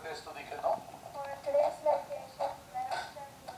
ദൈവത്തെ സ്തുതിക്കുന്നു For today's meditation, let us turn to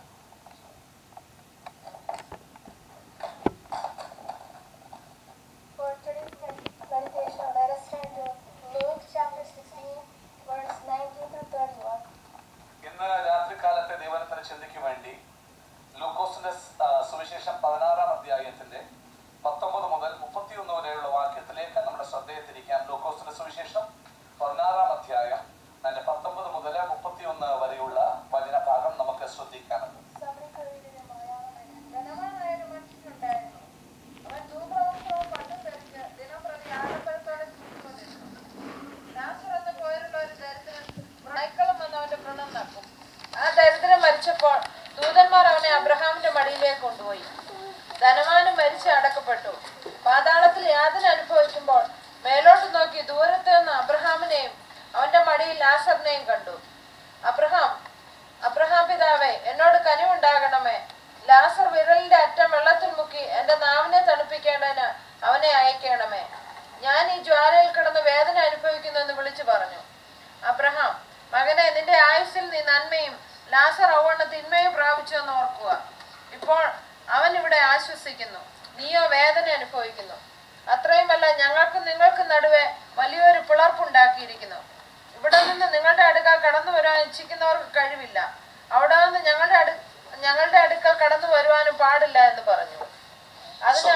For today's med- meditation, let us turn to Luke chapter 16, verse 19 to 31. ഇന്ന് രാത്രികാലത്തെ ദൈവനത്തിന് ചിന്തയ്ക്ക് വേണ്ടി ലൂക്കോസിന്റെ സ്- ആ, സുവിശേഷം പതിനാറാം അധ്യായത്തിന്റെ പത്തൊമ്പത് മുതൽ മുപ്പത്തിയൊന്ന് വരെയുള്ള വാക്യത്തിലേക്ക് നമ്മുടെ ശ്രദ്ധയെ തിരിക്കാം ലൂക്കോസിന്റെ സുവിശേഷം പതിനാറാം അധ്യായം അതിന്റെ പത്തൊമ്പത് മുതൽ മുപ്പത്തിയൊന്ന് വരെയുള്ള വചനഭാഗം നമുക്ക് ശ്രദ്ധിക്കാനുണ്ട് സമയക്കഴിയിലെ മലയാളം ധനവാനായൊരു മനുഷ്യനുണ്ടായിരുന്നു അവൻ ധൂമ്രവസ്ത്രവും പട്ടും ധരിച്ച് ദിനംപ്രതി ആഡംബരത്തോടെ ജീവിച്ചുകൊണ്ടിരുന്നു ലാസർ എന്ന പേരുള്ള ഒരു ദരിദ്രൻ നായ്ക്കളും വന്ന് അവന്റെ വ്രണം നക്കും ആ ദരിദ്രൻ മരിച്ചപ്പോൾ ദൂതന്മാർ അവനെ അബ്രഹാമിന്റെ മടിയിലേക്ക് കൊണ്ടുപോയി ധനവാനും മരിച്ച് അടക്കപ്പെട്ടു പാതാളത്തിൽ യാതന അനുഭവിക്കുമ്പോൾ മേലോട്ട് നോക്കി ദൂരത്ത് നിന്ന് അബ്രഹാമിനെയും അവന്റെ മടിയിൽ ലാസറിനെയും കണ്ടു അബ്രഹാം അബ്രഹാം പിതാവേ എന്നോട് കനിവുണ്ടാകണമേ ലാസർ വിരലിന്റെ അറ്റം വെള്ളത്തിൽ മുക്കി എന്റെ നാവിനെ തണുപ്പിക്കേണ്ടതിന് അവനെ അയക്കണമേ ഞാൻ ഈ ജ്വാലയിൽ കിടന്ന് വേദന അനുഭവിക്കുന്നു എന്ന് വിളിച്ചു പറഞ്ഞു അബ്രഹാം മകനെ നിന്റെ ആയുസ്സിൽ നീ നന്മയും ലാസർ ഔവണ്ണ തിന്മയും പ്രാപിച്ചു എന്ന് ഓർക്കുക ഇപ്പോൾ അവൻ ഇവിടെ ആശ്വസിക്കുന്നു നീയോ വേദന അനുഭവിക്കുന്നു അത്രയുമല്ല ഞങ്ങൾക്കും നിങ്ങൾക്കും നടുവെ വലിയൊരു പിളർപ്പുണ്ടാക്കിയിരിക്കുന്നു ഇവിടെ നിന്ന് നിങ്ങളുടെ അടുക്കൽ കടന്നു വരാൻ ഇച്ഛിക്കുന്നവർക്ക് കഴിവില്ല അവിടെ നിന്ന് ഞങ്ങളുടെ അടു ഞങ്ങളുടെ അടുക്കൽ കടന്നു വരുവാനും പാടില്ല എന്ന് പറഞ്ഞു അതിന്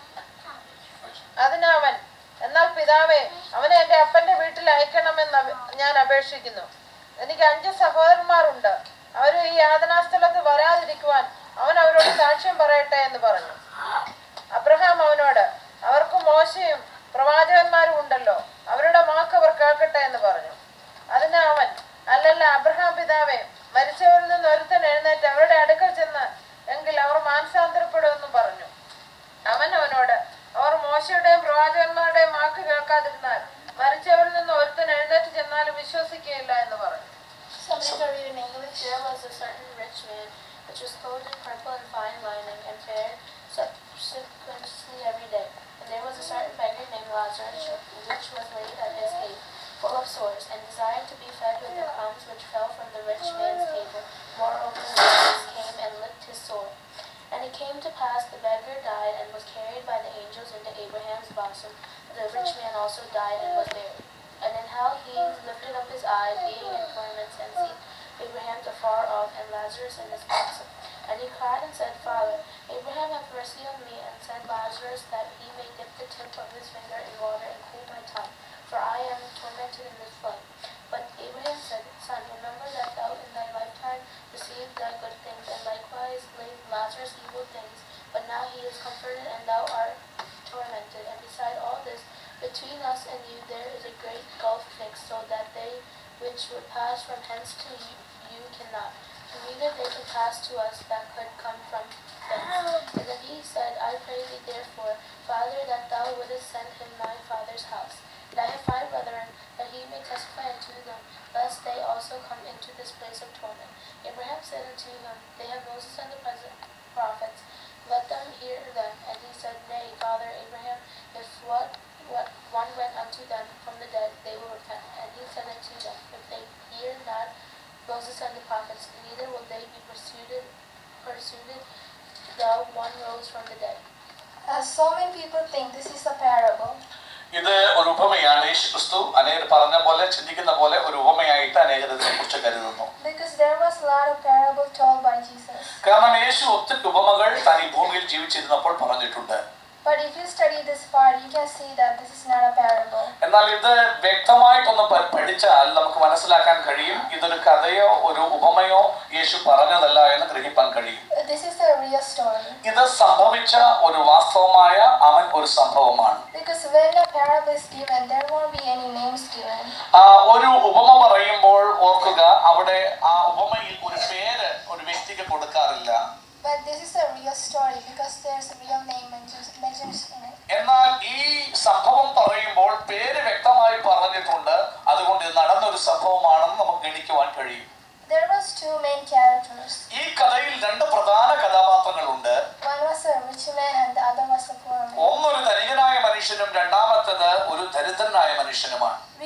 അതിനവൻ എന്നാൽ പിതാവേ അവനെ എന്റെ അപ്പന്റെ വീട്ടിൽ അയക്കണമെന്ന് അപേ- ഞാൻ അപേക്ഷിക്കുന്നു എനിക്ക് അഞ്ച് സഹോദരന്മാരുണ്ട് അവർ ഈ യാതനാസ്ഥലത്ത് വരാതിരിക്കുവാൻ അവൻ അവരോട് സാക്ഷ്യം പറയട്ടെ എന്ന് പറഞ്ഞു അബ്രഹാം അവനോട് അവർക്ക് മോശയും പ്രവാചകന്മാരും ഉണ്ടല്ലോ അവരുടെ വാക്ക് അവർ കേൾക്കട്ടെ എന്ന് പറഞ്ഞു അതിന് അവൻ അല്ലല്ല അബ്രഹാം പിതാവേ മരിച്ചവരിൽ നിന്ന് ഒരുത്തൻ എഴുന്നേറ്റ് അവരുടെ അടുക്കൽ ചെന്ന് എങ്കിൽ അവർ മാനസാന്തരപ്പെടുമെന്ന് പറഞ്ഞു അവൻ അവനോട് അവർ മോശയുടെയും പ്രവാചകന്മാരുടെയും വാക്ക് കേൾക്കാതിരുന്നാൽ മരിച്ചവരിൽ നിന്ന് ഒരുത്തൻ എഴുന്നേറ്റ് ചെന്നാലും വിശ്വസിക്കുകയില്ല എന്ന് പറഞ്ഞു Somebody can read in English. There was a certain rich man which was clothed in purple and fine lining and fared subsequently every day. And there was a certain beggar named Lazarus which was laid at his gate, full of sores, and desired to be fed with the crumbs which fell from the rich man's table. Moreover, the locusts came and licked his sore. And it came to pass the beggar died and was carried by the angels into Abraham's bosom. The rich man also died and was buried. And in hell he lifted up his eye, being in torments, and see Abraham afar off, and Lazarus in his bosom. And he cried and said, Father, Abraham have mercy on me, and send Lazarus that he may dip the tip of his finger in water and cool my tongue, for I am tormented in this flame. But Abraham said, Son, remember that thou in thy lifetime received thy good things, and likewise laid Lazarus evil things. But now he is comforted, and thou art tormented. And beside all this, between us and you there is a great gulf fixed, so that they which would pass from hence to you, you cannot. And neither they can pass to us that could come from thence. And then he said, I pray thee therefore, Father, that thou wouldest send him my father's house. And I have five brethren, that he may testify unto them, lest they also come into this place of torment. Abraham said unto him, They have Moses and the present prophets. Let them hear them. And he said, Nay, Father Abraham, if what, what one went unto them from the dead, they will repent. And he said unto them, If they hear not Moses and the prophets, neither will they be persuaded, persuaded, though one rose from the dead. As so many people think this is a parable, ഇത് ഒരു ഉപമയാണ് യേശു ക്രിസ്തു അനേകർ പറഞ്ഞ പോലെ ചിന്തിക്കുന്ന പോലെ ഒരു ഉപമയായിട്ട് അനേകർ ഇതിനെ കുറിച്ച് കരുതുന്നു because there was a lot of parable told by Jesus. കാരണം യേശു ഒത്തിരി ഉപമകൾ താൻ ഈ ഭൂമിയിൽ ജീവിച്ചിരുന്നപ്പോൾ പറഞ്ഞിട്ടുണ്ട് But if you study this part, you can see that this is not a parable. എന്നാൽ ഇത് വ്യക്തമായിട്ടൊന്ന് പ- പഠിച്ചാൽ നമുക്ക് മനസ്സിലാക്കാൻ കഴിയും ഇതൊരു കഥയോ ഒരു ഉപമയോ യേശു പറഞ്ഞതല്ല എന്ന് ഗ്രഹിപ്പാൻ കഴിയും This is a real story. ഇത് സംഭവിച്ച ഒരു വാസ്തവമായ അവൻ ഒരു സംഭവമാണ് Because when a parable is given, there won't be any names given. ആ, ഒരു ഉപമ പറയുമ്പോൾ ഓർക്കുക അവിടെ ആ ഉപമയിൽ ഒരു പേര് ഒരു വ്യക്തിക്ക് കൊടുക്കാറില്ല But this is a real story because there's a real name mentioned mentioned in it. എന്നാൽ ഈ സംഭവം പറയുമ്പോൾ പേര് വ്യക്തമായി പറഞ്ഞിട്ടുണ്ട് അതുകൊണ്ട് ഇത് നടന്നൊരു സംഭവമാണെന്ന് നമുക്ക് ഗണിക്കുവാൻ കഴിയും There was two main characters. ഈ കഥയിൽ രണ്ട് പ്രധാന കഥാപാത്രങ്ങളുണ്ട് One was a rich man and the other was a poor man. ഒന്നൊരു ധനികനായ മനുഷ്യനും രണ്ടാമത്തേത് ഒരു ദരിദ്രനായ മനുഷ്യനുമാണ് We don't know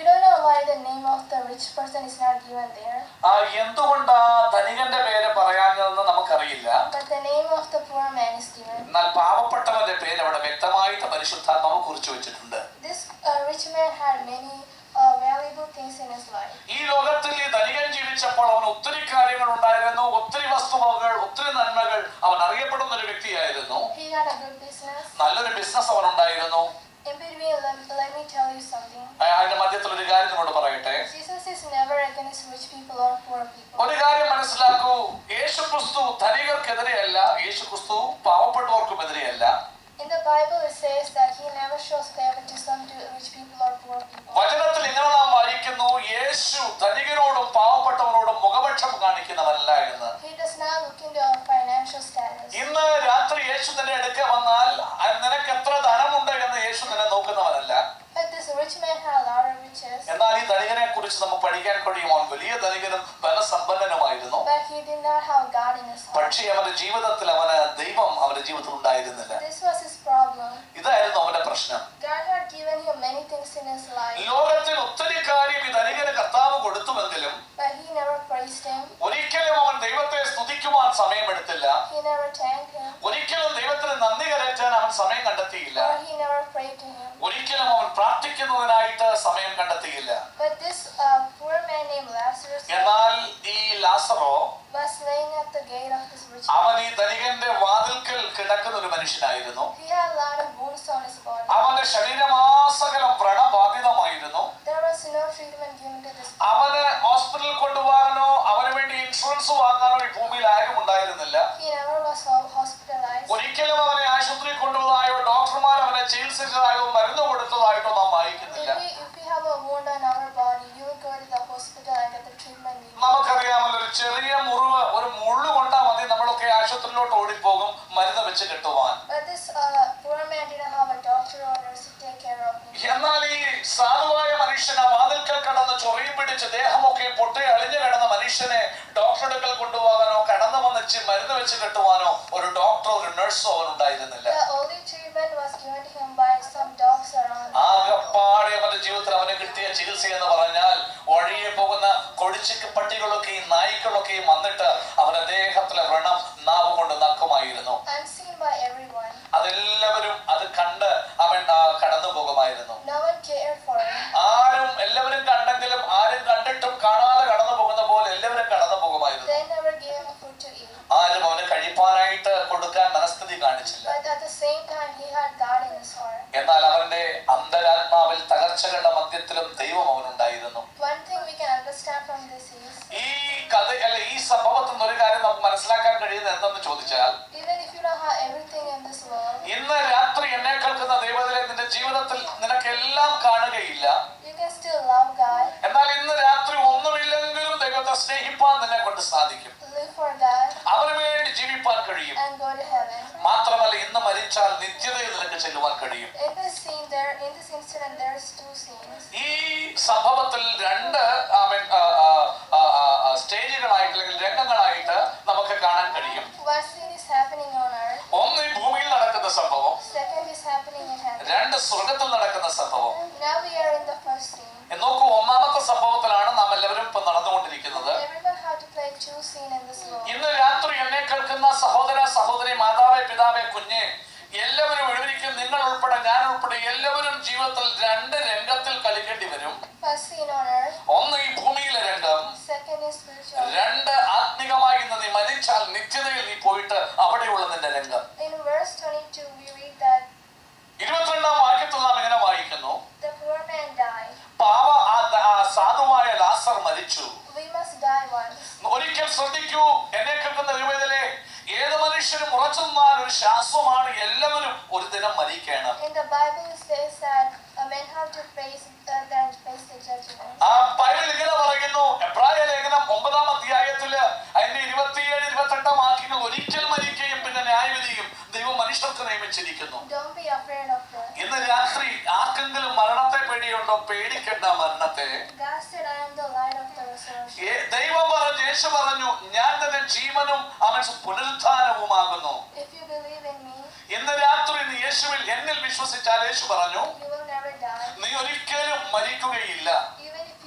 why the name of the rich person is not given there, ആ എന്തുകൊണ്ടാ ധനികന്റെ പേര് പറയാഞ്ഞതെന്ന് നമുക്കറിയില്ല but the name of the poor man is given. എന്നാൽ പാവപ്പെട്ടവന്റെ പേര് അവിടെ വ്യക്തമായിട്ട് പരിശുദ്ധാത്മാവ് കുറിച്ചു വെച്ചിട്ടുണ്ട് This uh, rich man had many uh, valuable things in his life. ഈ ലോകത്തിൽ ഈ ധനികൻ ജീവിച്ചപ്പോൾ അവന് ഒത്തിരി കാര്യങ്ങൾ ഉണ്ടായിരുന്നു ഒത്തിരി വസ്തുവകകൾ ഒത്തിരി നന്മകൾ അവൻ അറിയപ്പെടുന്ന ഒരു വ്യക്തിയായിരുന്നു He had a good business. നല്ലൊരു ബിസിനസ് അവൻ ഉണ്ടായിരുന്നു In between, let, let me tell you something. ആ, അതിന്റെ മധ്യത്തിൽ ഒരു കാര്യം നിന്നോട് പറയട്ടെ Jesus is never against rich people or poor people. ഒരു കാര്യം മനസ്സിലാക്കൂ യേശു ക്രിസ്തു ധനികർക്കെതിരെയല്ല യേശു ക്രിസ്തു പാവപ്പെട്ടവർക്കും എതിരെയല്ല In the Bible, it says that He never shows favoritism to rich people or poor people. വചനത്തിൽ ഇങ്ങനെ നാം വായിക്കുന്നു യേശു ധനികരോടും പാവപ്പെട്ടവരോടും മുഖപക്ഷം കാണിക്കുന്നവരല്ല എന്ന് He does not look into our financial status. ഇന്ന് രാത്രി യേശു നിന്റെ അടുക്ക വന്നാൽ ആ, നിനക്ക് എത്ര ധനമുണ്ട് എന്ന് യേശു നിന്നെ നോക്കുന്നവനല്ല But this rich man had a lot of riches, എന്നാൽ ഈ ധനികനെ കുറിച്ച് നമുക്ക് പഠിക്കാൻ കഴിയും അവൻ വലിയ ധനികനും ധനസമ്പന്നനുമായിരുന്നു but he did not have God in his heart. പക്ഷേ അവന്റെ ജീവിതത്തിൽ അവന് ദൈവം അവന്റെ ജീവിതത്തിൽ ഉണ്ടായിരുന്നില്ല This was his problem. ഇതായിരുന്നു അവന്റെ പ്രശ്നം God had given him many things in his life, ലോകത്തിൽ ഒത്തിരി കാര്യം ഈ ധനികന് കർത്താവ് കൊടുത്തുവെങ്കിലും but he never praised him. ഒരിക്കലും അവൻ ദൈവത്തെ സ്തുതിക്കുവാൻ സമയമെടുത്തില്ല He never thanked him, ഒരിക്കലും ദൈവത്തിന് നന്ദി കരറ്റാൻ അവൻ സമയം കണ്ടെത്തിയില്ല or he never prayed to him. ഒരിക്കലും അവൻ പ്രാർത്ഥിക്കുന്നതിനായിട്ട് സമയം കണ്ടെത്തിയില്ല But this uh, poor man named Lazarus എന്നാൽ ഈ Lazarus was laying at the gate of this rich man. അവൻ ഈ ധനികന്റെ വാതിൽക്കൽ കിടക്കുന്ന ഒരു മനുഷ്യനായിരുന്നു He had a lot of wounds on his body. അവന്റെ ശരീരമാസകലം വ്രണബാധിതമായിരുന്നു There was no treatment given to this. അവന് ഹോസ്പിറ്റലിൽ കൊണ്ടുപോകാനോ അവന് വേണ്ടി ഇൻഷുറൻസ് വാങ്ങാനോ ഈ ഭൂമിയിൽ ആരും ഉണ്ടായിരുന്നില്ല He never was ho- hospitalized. ഒരിക്കലും അവനെ ആശുപത്രിയിൽ കൊണ്ടുപോയതായോ ഡോക്ടർമാർ അവനെ ചികിത്സിച്ചതായോ മരുന്ന് കൊടുത്തതായോ നാം വായിക്കുന്നില്ല If we, if we have a wound on our body, you will go to the hospital and get the treatment we need. നമുക്കറിയാമല്ലോ ഒരു ചെറിയ മുറിവ് ഒരു മുള്ളു കൊണ്ടാ മതി നമ്മളൊക്കെ ആശുപത്രിയിലോട്ട് ഓടിപ്പോകും മരുന്ന് വെച്ച് കെട്ടുവാൻ But this uh, poor man didn't have a doctor or nurse to take care of him. എന്നാൽ ഈ സാധുവായ മനുഷ്യൻ ആ വാതിൽക്കൽ കടന്ന് ചൊറിയും പിടിച്ച് ദേഹമൊക്കെ പൊട്ടി അളിഞ്ഞു കിടന്ന മനുഷ്യനെ ഡോക്ടറുടെ അടുക്കൽ കൊണ്ടുപോകാനോ കടന്നു വന്നിച്ച് മരുന്ന് വെച്ച് കെട്ടുവാനോ ഒരു ഡോക്ടറോ ഒരു നഴ്സോ അവൻ ഉണ്ടായിരുന്നില്ല The only treatment was given to him by some dogs around. ആകപ്പാടെ അവന്റെ ജീവിതത്തിൽ അവന് കിട്ടിയ ചികിത്സ എന്ന് പറഞ്ഞാൽ വഴിയെ പോകുന്ന കൊടിച്ചിക്ക് പട്ടികളൊക്കെയും നായ്ക്കളൊക്കെയും വന്നിട്ട് അവന്റെ ദേഹത്തിലെ വ്രണം നാവ് കൊണ്ട് നക്കുമായിരുന്നു Unseen by everyone. അതെല്ലാവരും അത് കണ്ട് അവൻ ആ, കടന്നു പോകുമായിരുന്നു No one cared for him. ആരും എല്ലാവരും കണ്ടെങ്കിലും ആരും കണ്ടിട്ടും കാണാതെ കടന്നു പോകുന്ന പോലെ എല്ലാവരും കടന്നു പോകുമായിരുന്നു They never gave him food to eat. ആരും അവന് കഴിപ്പാനായിട്ട് കൊടുക്കാൻ മനസ്ഥിതി കാണിച്ചില്ല But at the same time, he had God in his heart. എന്നാൽ അവന്റെ അന്തരാത്മാവിൽ തകർച്ചകളുടെ മധ്യത്തിലും ദൈവം അവനുണ്ടായിരുന്നു One thing we can understand from this is ഈ കഥ അല്ല ഈ സംഭവത്തിൽ നിന്ന് ഒരു കാര്യം നമുക്ക് മനസ്സിലാക്കാൻ കഴിയുന്നത് എന്തെന്ന് ചോദിച്ചാൽ even if you don't have everything in this world, ഇന്ന് രാത്രി എന്നെ കേൾക്കുന്ന ദൈവത്തിലെ നിന്റെ ജീവിതത്തിൽ നിനക്കെല്ലാം കാണുകയില്ല you can still love God, എന്നാൽ ഇന്ന് രാത്രി ഒന്നുമില്ലെങ്കിലും ദൈവത്തെ സ്നേഹിപ്പാൻ നിന്നെ കൊണ്ട് സാധിക്കും live for God, അവന് വേണ്ടി ജീവിപ്പാൻ കഴിയും and go to heaven. മാത്രമല്ല ഇന്ന് മരിച്ചാൽ നിത്യതയിൽ നിനക്ക് ചെല്ലുവാൻ കഴിയും In this scene, there in this incident, there's two scenes. ഈ സംഭവത്തിൽ രണ്ട് അവൻ ആ, ആ, ആ, ആ, സ്റ്റേജുകളായിട്ട് അല്ലെങ്കിൽ രംഗങ്ങളായിട്ട് നമുക്ക് കാണാൻ കഴിയും One scene is happening on earth. ഒന്ന് ഈ ഭൂമിയിൽ നടക്കുന്ന സംഭവം Second is happening in heaven. രണ്ട് സ്വർഗത്തിൽ നടക്കുന്ന സംഭവം Now we are in the first scene. നോക്കൂ ഒന്നാമത്തെ സംഭവത്തിലാണ് നാം എല്ലാവരും ഇപ്പൊ നടന്നുകൊണ്ടിരിക്കുന്നത് Everyone had to play two scenes in this world. ഇന്ന് രാത്രി എന്നെ കേൾക്കുന്ന സഹോദര സഹോദരി മാതാവേ പിതാവേ കുഞ്ഞെ എല്ലാവരും ഒഴിവരിക്കും നിങ്ങൾ ഉൾപ്പെടെ ഞാൻ ഉൾപ്പെടെ എല്ലാവരും ജീവിതത്തിൽ രണ്ട് രംഗത്തിൽ കളിക്കേണ്ടി വരും First scene on earth. ഒന്ന് ഈ ഭൂമിയിലെ രംഗം Second is spiritual. രണ്ട് ആത്മികമായി ഇന്ന് നീ മരിച്ചാൽ നിത്യതയിൽ നീ പോയിട്ട് അവിടെയുള്ള നിന്റെ രംഗം In verse 22, we read that ഇരുപത്തിരണ്ടാം വാക്യത്തിൽ നാം ഇങ്ങനെ വായിക്കുന്നു the poor man died. പാവ ആ ദ- ആ സാധുവായ ലാസർ മരിച്ചു We must die once. ഒരിക്കൽ ശ്രദ്ധിക്കൂ എന്നെ കേൾക്കുന്ന രൂപത്തിലെ ഏത് മനുഷ്യനും ഉറച്ചു നിന്നാൽ ഒരു ശാസ്ത്രമാണ് എല്ലാവരും ഒരു ദിനം മരിക്കണം In the Bible, it says that a man have to face uh, then face the judgment. ആ ബൈബിൾ ഇങ്ങനെ പറയുന്നു എബ്രായ ലേഖനം ഒമ്പതാം അധ്യായത്തില് അതിന്റെ ഇരുപത്തിയേഴ് ഇരുപത്തെട്ടാം വാക്യങ്ങൾ ഒരിക്കൽ മരിക്കുകയും പിന്നെ ന്യായവിധിയും ദൈവം മനുഷ്യർക്ക് നിയമിച്ചിരിക്കുന്നു Don't be afraid of death. ഇന്ന് രാത്രി ആർക്കെങ്കിലും മരണത്തെ പേടിയുണ്ടോ പേടിക്കണ്ട മരണത്തെ God said, I am the light of the resurrection. ഏ- ദൈവം പറഞ്ഞു യേശു പറഞ്ഞു ഞാൻ തന്നെ ജീവനും അവൻ പുനരുത്ഥാനവുമാകുന്നു If you believe in me, ഇന്ന് രാത്രി നീ യേശുവിൽ എന്നിൽ വിശ്വസിച്ചാൽ യേശു പറഞ്ഞു you will never die. നീ ഒരിക്കലും മരിക്കുകയില്ല Even if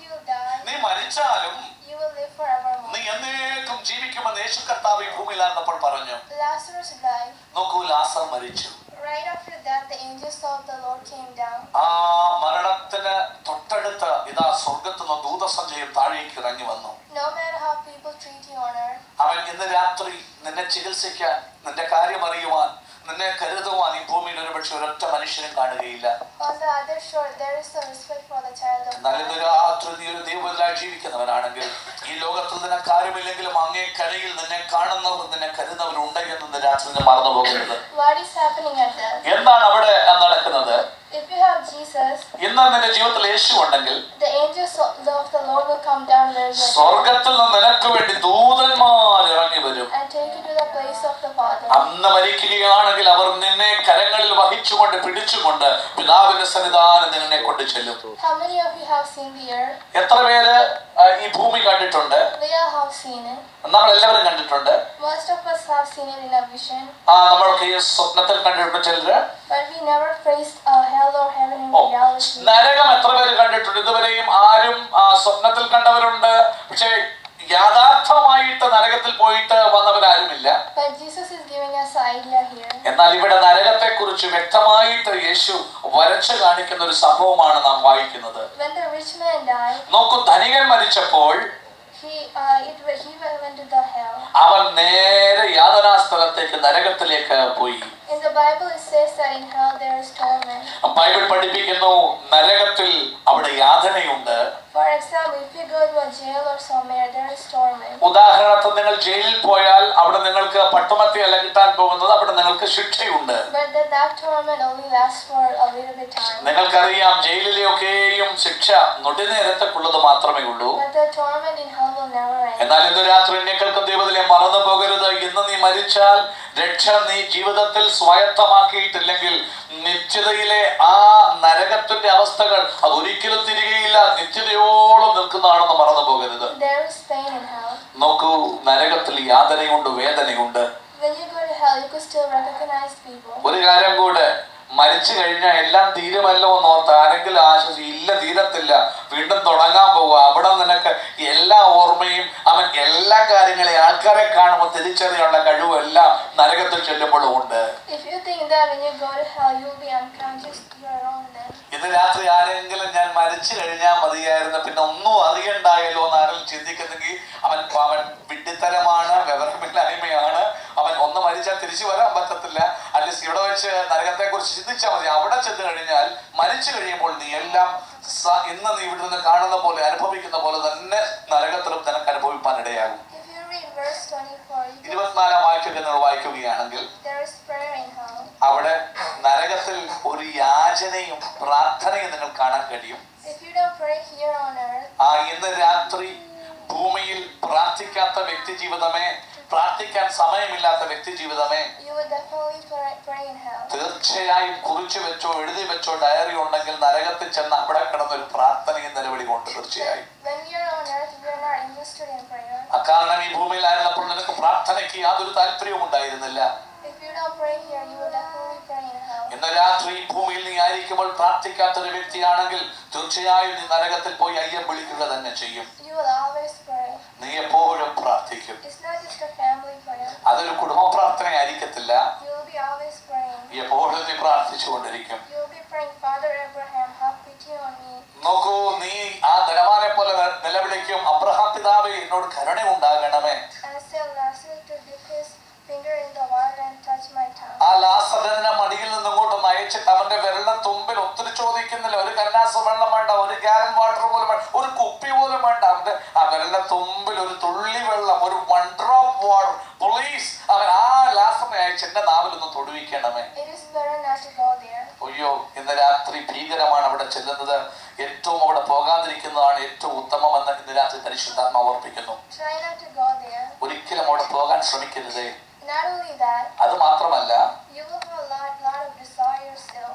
മരിച്ചാലും you will live forevermore. നീ എന്നേക്കും ജീവിക്കുമെന്ന് യേശു കർത്താവ് ഈ ഭൂമിയിലായിരുന്നപ്പോൾ പറഞ്ഞു Lazarus died. നോക്കൂ ലാസർ മരിച്ചു Right after that, the angels of the Lord came down. ആ മരണത്തിന് തൊട്ടടുത്ത് ഇതാ സ്വർഗത്തുനിന്ന് ദൂതസഞ്ചയം താഴേക്ക് ഇറങ്ങി വന്നു No matter how people treat you on earth, അവൻ ഇന്ന് രാത്രി നിന്നെ ചികിത്സിക്കാൻ നിന്റെ കാര്യം അറിയുവാൻ നിന്നെ കരുതുവാൻ ഈ ഭൂമിയിൽ ഒരുപക്ഷെ ഒരൊറ്റ മനുഷ്യനും കാണുകയില്ല on the other shore, there is no respect for the child of എന്നാൽ God. ഇന്ന് രാത്രി നീ ഒരു ദൈവത്തിലായി ജീവിക്കുന്നവനാണെങ്കിൽ ഈ ലോകത്തിൽ നിനക്ക് കാര്യമില്ലെങ്കിലും അങ്ങേ കരയിൽ നിന്നെ കാണുന്നവർ നിന്നെ കരുതുന്നവരുണ്ട് എന്ന് ഇന്ന് രാത്രി നീ മറന്നു പോകരുത് What is happening at that? എന്താണ് അവിടെ നടക്കുന്നത് If you have Jesus, ഇന്ന് നിന്റെ ജീവിതത്തിൽ യേശു ഉണ്ടെങ്കിൽ the angels of of the Lord will come down where you are സ്വർഗത്തിൽ നിന്ന് നിനക്ക് വേണ്ടി ദൂതന്മാർ ഇറങ്ങി വരും and take you to the place of the Father. അന്ന് മരിക്കുകയാണെങ്കിൽ അവർ നിന്നെ കരങ്ങളിൽ വഹിച്ചുകൊണ്ട് പിടിച്ചുകൊണ്ട് പിതാവിന്റെ സന്നിധാനം നിന്നെ കൊണ്ട് ചെല്ലും How many of you have seen the earth? എത്ര പേര് ആ, ഈ ഭൂമി കണ്ടിട്ടുണ്ട് We all have seen it. നമ്മൾ എല്ലാവരും കണ്ടിട്ടുണ്ട് Most of us have seen it in a vision, ആ നമ്മൾക്ക് ഈ സ്വപ്നത്തിൽ കണ്ടിട്ടുണ്ട് ചിലര് but we never faced uh, hell or heaven in oh reality. നരകം എത്ര പേര് കണ്ടിട്ടുണ്ട് ഇതുവരെയും ആരും ആ, സ്വപ്നത്തിൽ കണ്ടവരുണ്ട് പക്ഷേ യാഥാർത്ഥമായിട്ട് നരകത്തിൽ പോയിട്ട് വന്നവരാരുമില്ല But Jesus is giving us an idea here. എന്നാൽ ഇവിടെ നരകത്തെ കുറിച്ച് വ്യക്തമായിട്ട് യേശു വരച്ചു കാണിക്കുന്ന ഒരു സംഭവമാണ് നാം വായിക്കുന്നത് When the rich man died, നോക്കൂ ധനികൻ മരിച്ചപ്പോൾ he uh, it he went to the hell. അവൻ നേരെ യാതനാ സ്ഥലത്തേക്ക് നരകത്തിലേക്ക് പോയി In the Bible, it says that in hell there is torment. Bible പഠിപ്പിക്കുന്നു നരകത്തിൽ അവിടെ യാതനയുണ്ട് For example, if you go to a jail or somewhere, there is torment. ഉദാഹരണത്തിന് നിങ്ങൾ ജയിലിൽ പോയാൽ അവിടെ നിങ്ങൾക്ക് പട്ടുമത്തി അല്ല കിട്ടാൻ പോകുന്നത് അവിടെ നിങ്ങൾക്ക് ശിക്ഷയുണ്ട് But that, that torment only lasts for a little bit time. നിങ്ങൾക്കറിയാം ജയിലിലെയൊക്കെയും ശിക്ഷ നൊടിനേരത്തേക്കുള്ളത് മാത്രമേ ഉള്ളൂ But the torment in hell will never end. എന്നാൽ ഇന്ന് രാത്രി എന്നെ കേൾക്കുന്ന ദൈവത്തിലെ മറന്നു പോകരുത് ഇന്ന് നീ മരിച്ചാൽ രക്ഷ നീ ജീവിതത്തിൽ സ്വായത്തമാക്കിയിട്ടില്ലെങ്കിൽ നിത്യതയിലെ ആ നരകത്തിന്റെ അവസ്ഥകൾ അതൊരിക്കലും തിരികെയില്ല നിത്യതയോളം നിൽക്കുന്നതാണെന്ന് മറന്നു പോകരുത് There is pain in hell. നോക്കൂ നരകത്തിൽ യാതനയുണ്ട് വേദനയുണ്ട് When you go to hell, you could still recognize people. ഒരു കാര്യം കൂടെ മരിച്ചു കഴിഞ്ഞാൽ എല്ലാം തീരുമല്ലോ എന്ന് ഓർത്ത് ആരെങ്കിലും ആശ്വസി ഇല്ല തീരത്തില്ല വീണ്ടും തുടങ്ങാൻ പോവുക അവിടെ നിനക്ക് എല്ലാ ഓർമ്മയും അവൻ എല്ലാ കാര്യങ്ങളെയും ആൾക്കാരെ കാണുമ്പോൾ തിരിച്ചറിയാനുള്ള കഴിവും എല്ലാം നരകത്തിൽ ചെല്ലുമ്പോഴും ഉണ്ട് If you think that when you go to hell, you'll be unconscious, you're wrong then. ഇന്ന് രാത്രി ആരെങ്കിലും ഞാൻ മരിച്ചു കഴിഞ്ഞാൽ മതിയായിരുന്നു പിന്നെ ഒന്നും അറിയണ്ടായല്ലോ എന്ന് ആരെങ്കിലും ചിന്തിക്കുന്നെങ്കിൽ അവൻ അവൻ വിഡ്ഢിത്തരമാണ് വിവരമില്ലായ്മയാണ് അവൻ ഒന്ന് മരിച്ചാൽ തിരിച്ചു വരാൻ പറ്റത്തില്ല അറ്റ്ലീസ്റ്റ് ഇവിടെ വെച്ച് നരകത്തെ കുറിച്ച് ചിന്തിച്ചാൽ മതി അവിടെ ചെന്ന് കഴിഞ്ഞാൽ മരിച്ചു കഴിയുമ്പോൾ നീ എല്ലാം സ- ഇന്ന് നീ ഇവിടെ നിന്ന് കാണുന്ന പോലെ അനുഭവിക്കുന്ന പോലെ തന്നെ നരകത്തിലും നിനക്ക് അനുഭവിപ്പാൻ ഇടയാകും If you read verse 24, you can, ഇരുപത്തിനാലാം വാക്യം നിങ്ങൾ വായിക്കുകയാണെങ്കിൽ there is prayer in hell. അവിടെ നരകത്തിൽ ഒരു യാചനയും പ്രാർത്ഥനയും നിങ്ങൾ കാണാൻ കഴിയും If you don't pray here on earth, ആ ഇന്ന് രാത്രി ഭൂമിയിൽ പ്രാർത്ഥിക്കാത്ത വ്യക്തി ജീവിതമേ പ്രാർത്ഥിക്കാൻ സമയമില്ലാത്ത വ്യക്തി ജീവിതമേ you will definitely pray, pray in hell. തീർച്ചയായും കുറിച്ചു വെച്ചോ എഴുതി വെച്ചോ ഡയറി ഉണ്ടെങ്കിൽ നരകത്തിൽ ചെന്ന് അവിടെ കിടന്നൊരു പ്രാർത്ഥനയും നിലവിളി കൊണ്ട് തീർച്ചയായും When we are on earth, we are not interested in prayer. അക്കാരണം ഈ ഭൂമിയിലായിരുന്നപ്പോൾ നിനക്ക് പ്രാർത്ഥനയ്ക്ക് യാതൊരു താല്പര്യവും ഉണ്ടായിരുന്നില്ല If you don't pray here, you will definitely pray in hell. ഇന്ന് രാത്രി ഈ ഭൂമിയിൽ നീ ആയിരിക്കുമ്പോൾ പ്രാർത്ഥിക്കാത്ത ഒരു വ്യക്തിയാണെങ്കിൽ തീർച്ചയായും നീ നരകത്തിൽ പോയി അയ്യം വിളിക്കുക തന്നെ ചെയ്യും You will always pray. നീ എപ്പോഴും പ്രാർത്ഥിക്കും It's not just a family prayer. അതൊരു കുടുംബ പ്രാർത്ഥന ആയിരിക്കത്തില്ല You will be always praying. എപ്പോഴും നീ പ്രാർത്ഥിച്ചുകൊണ്ടിരിക്കും You will be praying, Father Abraham, have pity on me. നോക്കൂ നീ ആ ധനവാനെ പോലെ നി- നിലവിളിക്കും അബ്രഹാം പിതാവേ എന്നോട് കരുണ ഉണ്ടാകണമേ And say Lazarus to dip his finger in the water and touch my tongue. ആ ലാസറിനെ മടിയിൽ നിന്ന് ഇങ്ങോട്ടൊന്ന് അയച്ചിട്ട് അവന്റെ വിരലിന്റെ തുമ്പിൽ ഒത്തിരി ചോദിക്കുന്നില്ല ഒരു കന്നാസ് വെള്ളം വേണ്ട ഒരു ഗാലൻ വാട്ടർ പോലും വേണ്ട ഒരു കുപ്പി പോലും വേണ്ട അവന്റെ ആ വിരലിന്റെ തുമ്പിൽ ഒരു തുള്ളി വെള്ളം ഒരു വൺ ഡ്രോപ്പ് വാട്ടർ പ്ലീസ് അവൻ ആ ലാസറിനെ അയച്ച് എന്റെ നാവിൽ ഒന്ന് തൊടുവിക്കണമേ It is better not to go there. അയ്യോ ഇന്ന് രാത്രി ഭീകരമാണ് അവിടെ ചെല്ലുന്നത് ഏറ്റവും അവിടെ പോകാതിരിക്കുന്നതാണ് ഏറ്റവും ഉത്തമമെന്ന് ഇന്ന് രാത്രി പരിശുദ്ധാത്മ ഓർപ്പിക്കുന്നു Try not to go there. ഒരിക്കലും അവിടെ പോകാൻ ശ്രമിക്കരുതേ Not only that, അത് മാത്രമല്ല you will have a lot, lot of desires still.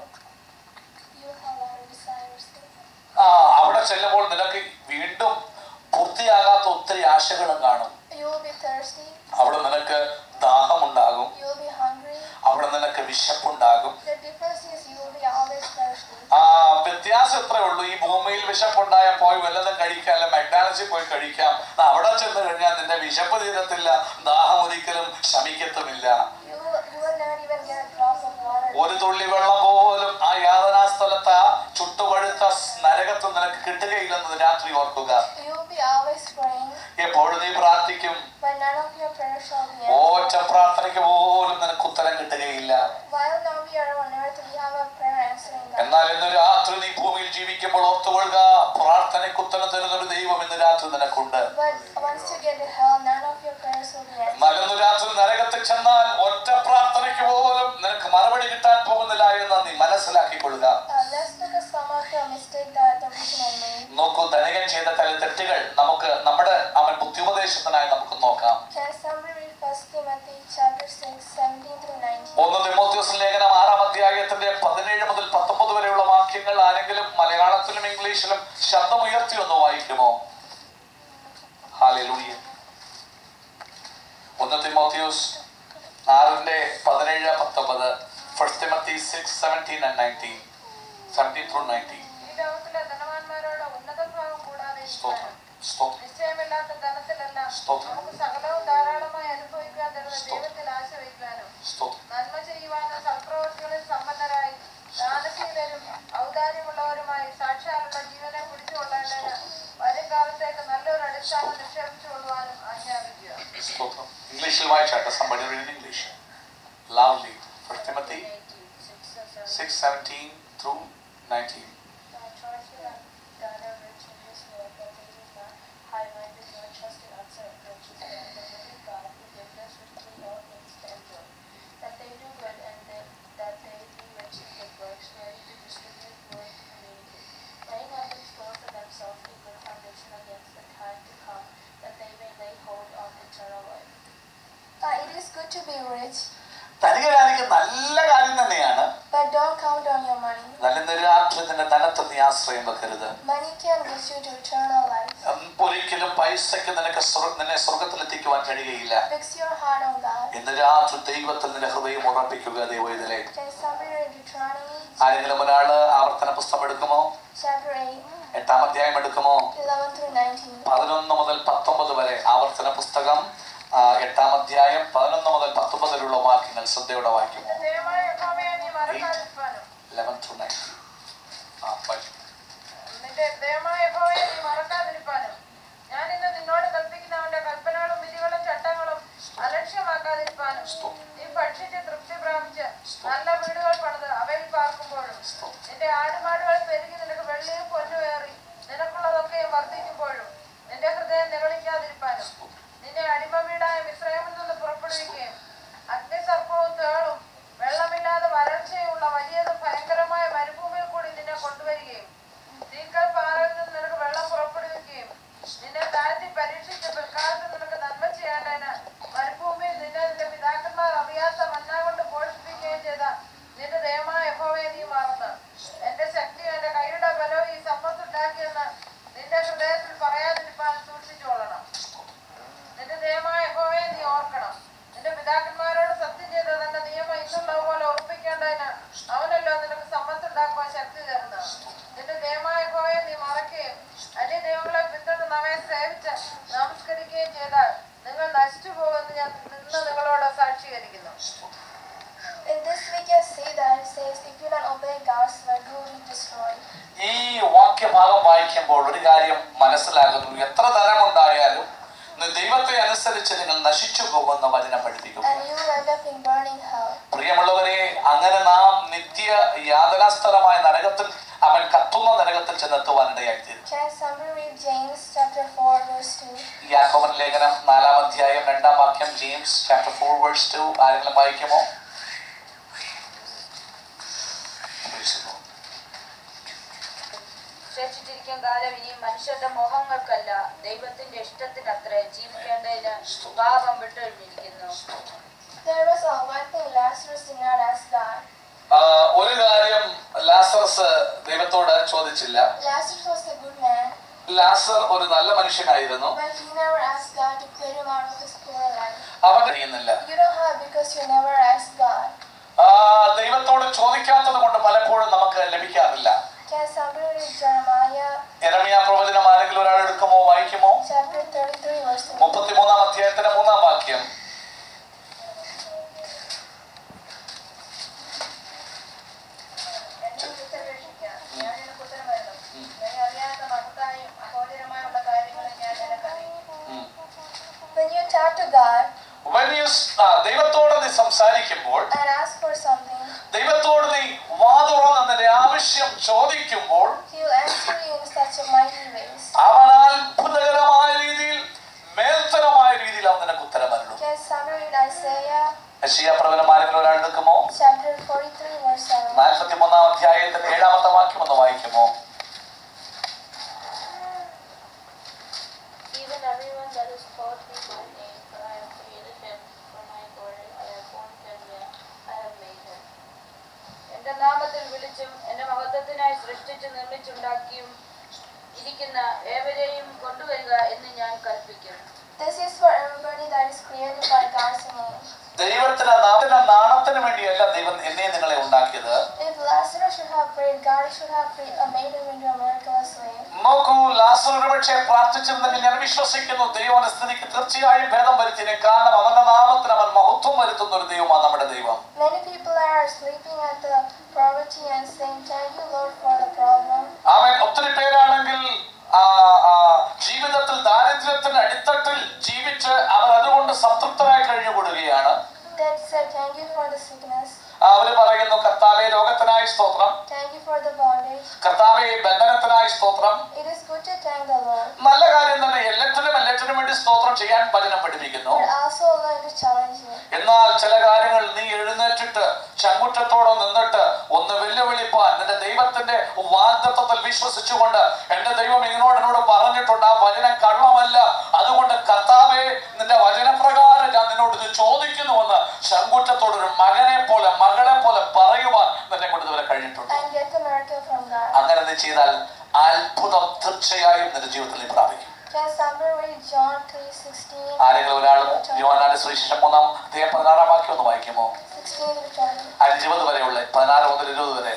You will have a lot of desires still. ആ, അവിടെ ചെല്ലുമ്പോൾ നിനക്ക് വീണ്ടും പൂർത്തിയാകാത്ത ഒത്തിരി ആശകളും കാണും You will be thirsty. അവിടെ നിനക്ക് ദാഹമുണ്ടാകും You will be hungry. അവിടെ നിനക്ക് വിശപ്പുണ്ടാകും The difference is you will be always thirsty. ആ വ്യത്യാസം അത്രേ ഉള്ളൂ ഈ ഭൂമിയിൽ വിശപ്പുണ്ടായ പോയി വല്ലതും കഴിക്കാം അല്ല മക്ഡാനസിൽ പോയി കഴിക്കാം ദാ അവിടെ ചെന്ന് കഴിഞ്ഞാൽ നിന്റെ വിശപ്പ് തീരത്തില്ല ദാഹം ഒരിക്കലും ശമിക്കത്തുമില്ല You, you will not even get a drop of water. ഒരു തുള്ളി വെള്ളം പോലും ആ യാതനാ സ്ഥലത്ത് ആ ചുട്ടുപഴുത്ത നരകത്ത് നിനക്ക് കിട്ടുകയില്ലെന്ന് രാത്രി ഓർക്കുക You will be always praying, എപ്പോഴും നീ പ്രാർത്ഥിക്കും but none of your prayers shall be answered. ഒറ്റ പ്രാർത്ഥനയ്ക്ക് പോലും നിനക്ക് ഉത്തരം കിട്ടുകയില്ല While now we are on earth, we have a prayer answering God. എന്നാൽ ഇന്ന് രാത്രി നീ ഭൂമിയിൽ ജീവിക്കുമ്പോൾ ഓർത്തുകൊള്ളുക പ്രാർത്ഥനയ്ക്ക് ഉത്തരം തരുന്ന ഒരു ദൈവം ഇന്ന് രാത്രി നിനക്കുണ്ട് But once you get to hell, none of your prayers will be answered. എന്നാൽ ഇന്ന് രാത്രി നരകത്തിൽ ചെന്നാൽ ഒറ്റ പ്രാർത്ഥനയ്ക്ക് പോലും നിനക്ക് മറുപടി കിട്ടാൻ പോകുന്നില്ല എന്ന് നീ മനസ്സിലാക്കിക്കൊള്ളുക Uh, let's look at some of the mistake that the vision made. നോക്കൂ ധനികൻ ചെയ്ത ചില തെറ്റുകൾ നമുക്ക് നമ്മുടെ അവൻ ബുദ്ധിപദേശത്തിനായി നമുക്ക് നോക്കാം Can somebody read First Timothy chapter 6, 17 through 19? ഒന്ന് തിമോത്യോസ് ലേഖനം ആറാം അധ്യായത്തിന്റെ പതിനേഴ് മുതൽ പത്തൊമ്പത് വരെയുള്ള വാക്യങ്ങൾ ആരെങ്കിലും മലയാളത്തിലും ഇംഗ്ലീഷിലും ശബ്ദമുയർത്തി ഒന്ന് വായിക്കുമോ ഹാലൂയ ഒന്ന് തിമോത്യോസ് ആറിന്റെ പതിനേഴ് പത്തൊമ്പത് first Timothy six seventeen and nineteen seventeen through nineteen ഈ ലോകത്തിലെ ധനവാന്മാരോട് ഉന്നത ഭാവം കൂടാതെ സ്തോത്രം ഇരിക്കാനും സ്തോത്രം നിശ്ചയമില്ലാത്ത ധനത്തിലല്ല സ്തോത്രം. നമുക്ക് സകലവും ധാരാളമായി അനുഭവിക്കാൻ തരുന്ന സ്തോത്രം. ദൈവത്തിൽ ആശ്രയിക്കാനും സ്തോത്രം നന്മ ചെയ്യുവാനും സൽപ്രവൃത്തികളിൽ സമ്പന്നരായി ദാനശീലരും ഔദാര്യമുള്ളവരുമായി സാക്ഷാലുള്ള ജീവനെ പിടിച്ചുകൊള്ളേണ്ടതിന് വരും കാലത്തേക്ക് നല്ലൊരു അടിസ്ഥാനം നിക്ഷേപിച്ചുകൊള്ളുവാനും ആജ്ഞാപിക്കുക സ്തോത്രം ഇംഗ്ലീഷിൽ വായിച്ചാട്ടെ somebody read in English loudly First Timothy 6 17 through 19 I charge you that God are rich in this world, that they do not high-minded nor trust in uncertain riches, but in the living God who gives us richly all things to enjoy. That they do good and that, that they be rich in good works, ready to distribute good to the community, laying up in store for themselves a good foundation against the time to come, that they may lay hold on eternal life. Uh, it is good to be rich, ധനികരാനിക്ക് നല്ല കാര്യം തന്നെയാണ് but don't count on your money. നല്ല നിരാക്ഷത്തിന്റെ ധനത്തിൽ നീ ആശ്രയം വെക്കരുത് Money can get you to eternal life. ഉം, ഒരിക്കലും പൈസയ്ക്ക് നിനക്ക് സ്വർഗ- നിന്നെ സ്വർഗത്തിലെത്തിക്കുവാൻ കഴിയുകയില്ല Fix your heart on God. ഇന്ന് രാത്രി ദൈവത്തിൽ നിന്റെ ഹൃദയം ഉറപ്പിക്കുക ദൈവത്തിലെ Can somebody read Deuteronomy ആരെങ്കിലും ഒരാള് ആവർത്തന പുസ്തകം എടുക്കുമോ chapter 8, എട്ടാം അധ്യായം എടുക്കുമോ 11 through 19? പതിനൊന്ന് മുതൽ പത്തൊമ്പത് വരെ ആവർത്തന പുസ്തകം ആ, എട്ടാം അധ്യായം പതിനൊന്ന് മുതൽ പത്തൊമ്പത് വരെയുള്ള വാക്യങ്ങൾ ശ്രദ്ധയോടെ വായിക്കുമോ നിന്റെ ദൈവമായ യഹോവയെ നീ മറക്കാതിരിക്കാനും ലെവൻ ടു നയൻ ആ വായിക്കും നിന്റെ ദൈവമായ യഹോവയെ നീ മറക്കാതിരിക്കാനും ഞാൻ ഇന്ന് നിന്നോട് കൽപ്പിക്കുന്ന അവന്റെ കൽപ്പനകളും വിധികളും ചട്ടങ്ങളും അലക്ഷ്യമാക്കാതിരിക്കാനും നീ ഭക്ഷിച്ച് തൃപ്തി പ്രാപിച്ച് നല്ല വീടുകൾ പണിത് അവയിൽ പാർക്കുമ്പോഴും നിന്റെ ആടുമാടുകൾ പെരുകി നിനക്ക് വെള്ളിയും പൊന്നുകയറി നിനക്കുള്ളതൊക്കെ വർദ്ധിക്കുമ്പോഴും നിന്റെ ഹൃദയം നിഗളിക്കാതിരിക്കാനും നിന്റെ അടിമ വീടായ മിശ്രയമിൽ നിന്ന് പുറപ്പെടുവിക്കുകയും അഗ്നിസർപ്പവും തേളും വെള്ളമില്ലാതെ വരൾച്ചയുള്ള വലിയതും ഭയങ്കരമായ മരുഭൂമിയിൽ കൂടി നിന്നെ കൊണ്ടുവരികയും തീക്കൽ പാറയിൽ നിന്ന് നിനക്ക് വെള്ളം പുറപ്പെടുവിക്കുകയും നിന്നെ താഴ്ത്തി പരീക്ഷിച്ച് പിൽക്കാലത്ത് നിനക്ക് നന്മ ചെയ്യേണ്ടതിന് മരുഭൂമിയിൽ നിന്നെ നിന്റെ പിതാക്കന്മാർ അറിയാത്ത മന്ന കൊണ്ട് പോഷിപ്പിക്കുകയും ചെയ്ത നിന്റെ ദൈവമായ യഹോവയെ നീ മറന്ന് എന്റെ ശക്തിയും എന്റെ കൈയുടെ ബലവും ഈ സമ്പത്തുണ്ടാക്കിയെന്ന് നിന്റെ ഹൃദയത്തിൽ പറയാതിരിപ്പാൻ സൂക്ഷിച്ചോളണം നിന്റെ ദൈവമായ യഹോവയെ നീ ഓർക്കണം നിന്റെ പിതാക്കന്മാരോട് സത്യം ചെയ്ത തന്റെ നിയമം ഇന്നുള്ളത് പോലെ ഉറപ്പിക്കേണ്ടതിന് അവനല്ലോ നിനക്ക് സമ്പത്തുണ്ടാക്കുവാൻ ശക്തി തരുന്നത് നിന്റെ ദൈവമായ യഹോവയെ നീ മറക്കുകയും അന്യ ദൈവങ്ങളെ പിന്തുടർന്ന് അവയെ സേവിച്ച് നമസ്കരിക്കുകയും ചെയ്താൽ നിങ്ങൾ നശിച്ചു പോകുമെന്ന് ഞാൻ ഇന്ന് നിങ്ങളോട് സാക്ഷീകരിക്കുന്നു In this we can see that it says, if you don't obey God's word, you will be destroyed. ഈ വാക്യഭാഗം വായിക്കുമ്പോൾ ഒരു കാര്യം മനസ്സിലാകുന്നു എത്ര തരമുണ്ടായാലും നി- ദൈവത്തെ അനുസരിച്ച് നിങ്ങൾ നശിച്ചു പോകുന്ന വചനം പഠിപ്പിക്കുന്നു And you will end up in burning hell. പ്രിയമുള്ളവരെ അങ്ങനെ നാം നിത്യ യാതനാസ്ഥലമായ നരകത്തിൽ അവൻ കത്തുന്ന നരകത്തിൽ ചെന്നെത്തുവാനിടയായിത്തീരും Can somebody read James chapter 4, verse 2? യാക്കോബൻ ലേഖനം നാലാം അധ്യായം രണ്ടാം വാക്യം James chapter four verse two ആരെങ്കിലും വായിക്കുമോ Praise the Lord. ശേഷിച്ചിരിക്കും കാലം ഇനി മനുഷ്യരുടെ മോഹങ്ങൾക്കല്ല ദൈവത്തിന്റെ ഇഷ്ടത്തിനത്രേ ജീവിക്കേണ്ടതിന് പാപം വിട്ടൊഴിഞ്ഞിരിക്കുന്നു There was a one thing Lazarus did not ask God. ആ, ഒരു കാര്യം ലാസറസ് ദൈവത്തോട് ചോദിച്ചില്ല Lazarus was a good man, ലാസർ ഒരു നല്ല മനുഷ്യനായിരുന്നു but he never asked God to clear him out of his poor life. അവൻ കഴിയുന്നില്ല You don't have because you never asked God. ആ, ദൈവത്തോട് ചോദിക്കാത്തത് കൊണ്ട് പലപ്പോഴും നമുക്ക് ലഭിക്കാറില്ല Can somebody read Jeremiah എരമിയ പ്രവചനം ആരെങ്കിലും ഒരാൾ എടുക്കുമോ വായിക്കുമോ chapter 33 verse 3? മുപ്പത്തിമൂന്നാം അധ്യായത്തിന്റെ മൂന്നാം വാക്യം എന്നെ വിളിച്ചപേക്ഷിക്കാം ഞാൻ നിനക്ക് ഉത്തരം നൽകും നീ അറിയാത്ത മഹത്തായും അഗോചരമായുള്ള കാര്യങ്ങൾ ഞാൻ നിനക്കറിയിക്കും ഉം. When you talk to God When you s- ആ, ദൈവത്തോട് നീ സംസാരിക്കുമ്പോൾ and ask for something, ദൈവത്തോട് നീ വാതുറന്ന് നിന്റെ ആവശ്യം ചോദിക്കുമ്പോൾ He will answer you in such a mighty ways. അവൻ അത്ഭുതകരമായ രീതിയിൽ മേൽത്തരമായ രീതിയിൽ അവൻ നിനക്ക് ഉത്തരമരുന്നു Can somebody read Isaiah യശീയ പ്രവചനം ആരെങ്കിലും ഒരാൾ എടുക്കുമോ chapter 43 verse 7? നാൽപ്പത്തി മൂന്നാം അധ്യായത്തിന്റെ ഏഴാമത്തെ വാക്യം ഒന്ന് വായിക്കുമോ Even everyone that is called me by name, for I have created him for my glory, I have formed him, yet I have made him. എന്റെ നാമത്തിൽ വിളിച്ചും എന്റെ മഹത്വത്തിനായി സൃഷ്ടിച്ചു നിർമ്മിച്ചുണ്ടാക്കിയും ഇരിക്കുന്ന ഏവരെയും കൊണ്ടുവരിക എന്ന് ഞാൻ കൽപ്പിക്കും This is for everybody that is created by God's name. ദൈവത്തിന് നാമത്തിന് നാണത്തിന് വേണ്ടിയല്ല ദൈവം എന്നെ നിങ്ങളെ ഉണ്ടാക്കിയത് If Lazarus should have prayed, God should have prayed, uh, made him into a miraculous way. നോക്കൂ ലാസർ ഒരുപക്ഷെ പ്രാർത്ഥിച്ചിരുന്നെങ്കിൽ ഞാൻ വിശ്വസിക്കുന്നു ദൈവം സ്ഥിതിക്ക് തീർച്ചയായും ഭേദം വരുത്തിനെ കാരണം അവന്റെ നാമത്തിന് അവൻ മഹത്വം വരുത്തുന്ന ഒരു ദൈവമാണ് നമ്മുടെ ദൈവം Many people are sleeping at the poverty and saying, Thank you, Lord, for the problem. അവൻ ഒത്തിരി പേരാണെങ്കിൽ ആ, ആ, ജീവിതത്തിൽ ദാരിദ്ര്യത്തിന് അടിത്തട്ടിൽ ജീവിച്ച് അവർ അതുകൊണ്ട് സംതൃപ്തരായി കഴിഞ്ഞുകൂടുകയാണ് That said, Thank you for the sickness. അവര് പറയുന്നു കർത്താവെ രോഗത്തിനായി സ്തോത്രം Thank you for the bondage. കർത്താവെ ബന്ധനത്തിനായി സ്തോത്രം It is good to thank the Lord, നല്ല കാര്യം തന്നെ എല്ലാറ്റിനും എല്ലാറ്റിനും വേണ്ടി സ്തോത്രം ചെയ്യാൻ വചനം പഠിപ്പിക്കുന്നു but also learn to challenge you. എന്നാൽ ചില കാര്യങ്ങൾ നീ എഴുന്നേറ്റിട്ട് ചങ്കുറ്റത്തോടെ നിന്നിട്ട് ഒന്ന് വെല്ലുവിളിപ്പാൻ നിന്റെ ദൈവത്തിന്റെ വാഗ്ദത്വത്തിൽ വിശ്വസിച്ചുകൊണ്ട് എന്റെ ദൈവം ഇങ്ങനോട് എന്നോട് പറഞ്ഞിട്ടുണ്ട് ആ വചനം കള്ളമല്ല അതുകൊണ്ട് കർത്താവെ നിന്റെ വചനപ്രകാരം ഞാൻ നിന്നോട് ഇത് ചോദിക്കുന്നുവെന്ന് ചങ്കുറ്റത്തോട് ഒരു മകനെ പോലെ മകളെ പോലെ പറയുവാൻ നിന്നെ കൊണ്ട് ഇതുവരെ കഴിഞ്ഞിട്ടുണ്ട് And get the miracle from God. അങ്ങനെ നീ ചെയ്താൽ അത്ഭുതം തീർച്ചയായും നിന്റെ ജീവിതത്തിൽ നീ പ്രാപിക്കും Can somebody read John 3:16? ആരെങ്കിലും ഒരാളും യോഹന്നാന്റെ സുവിശേഷം മൂന്നാം അധ്യായം പതിനാറാം വാക്യം ഒന്ന് വായിക്കുമോ 16 to 20. അതിന് ഇരുപത് വരെയുള്ള പതിനാറ് മുതൽ ഇരുപത് വരെ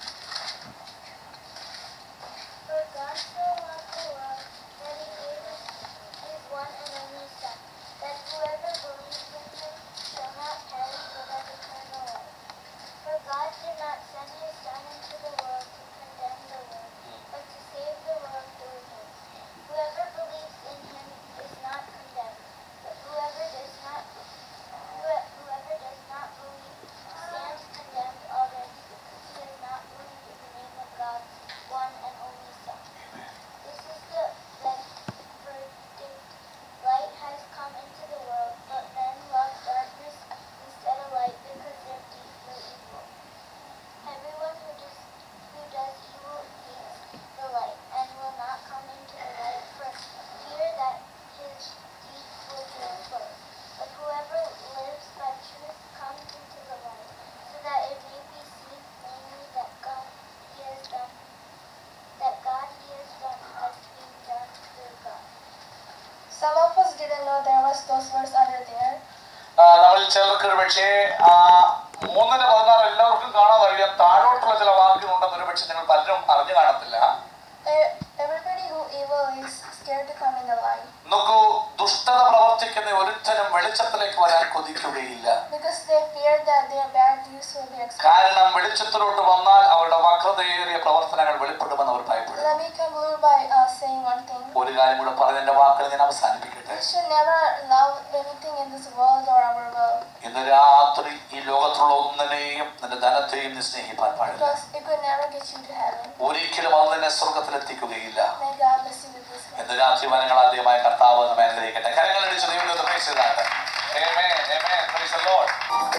For God so loved the world that he gave his one and only Son, that whoever believes in him shall not perish but have eternal life. For God did not send his Son into the world to condemn the world, but to save the world through him. Whoever believes in him is not condemned, but whoever does not who- whoever does not believe stands condemned already because he has not believed in the name of God's one and only Son. This is the verdict. Light has come into the world, but men love darkness instead of light because their deeds were evil. Everyone who does who does evil hates the light and will not come into the light for fear that his deeds will be exposed. But whoever lives by truth comes into the light, so that it may be seen plainly that God he has done that God he has done has been done through God. Some of us didn't know there was those words under there. ആ, നമ്മളിൽ ചിലർക്ക് ഒരു പക്ഷേ ആ മൂന്നിന് പതിനാറ് എല്ലാവർക്കും കാണാൻ അറിയാം താഴോട്ടുള്ള ചില വാക്കുകളുണ്ടെന്ന് ഒരു പക്ഷെ നിങ്ങൾ പലരും അറിഞ്ഞു കാണത്തില്ല E- Everybody who evil is scared to come in the light നോക്കൂ ദുഷ്ടത പ്രവർത്തിക്കുന്ന ഒരുത്തനും വെളിച്ചത്തിലേക്ക് വരാൻ കൊതിക്കുകയില്ല because they fear that their bad deeds will be exposed. കാരണം വെളിച്ചത്തിലോട്ട് വന്നാൽ അവരുടെ വക്രതയേറിയ പ്രവർത്തനങ്ങൾ വെളിപ്പെടുമെന്ന് അവർ ഭയപ്പെടും Let me conclude by uh, saying one thing. ഒരു കാര്യം കൂടെ പറഞ്ഞ എന്റെ വാക്കുകൾ ഞാൻ അവസാനിപ്പിക്കട്ടെ We should never love anything in this world or our world ഇന്ന് രാത്രി ഈ ലോകത്തുള്ള ഒന്നിനെയും നിന്റെ ധനത്തെയും നീ സ്നേഹിപ്പാൻ പാടില്ല because it could never get you to heaven. ഒരിക്കലും അത് നിന്നെ സ്വർഗത്തിലെത്തിക്കുകയില്ല May God bless you with this. ഇന്ന് രാത്രി വനങ്ങൾ ആദ്യമായ കർത്താവ് നമ്മെ അനുഗ്രഹിക്കട്ടെ കരങ്ങളടിച്ച് ദൈവം പ്രവേശിച്ചതാണ് Amen. Amen. Praise the Lord.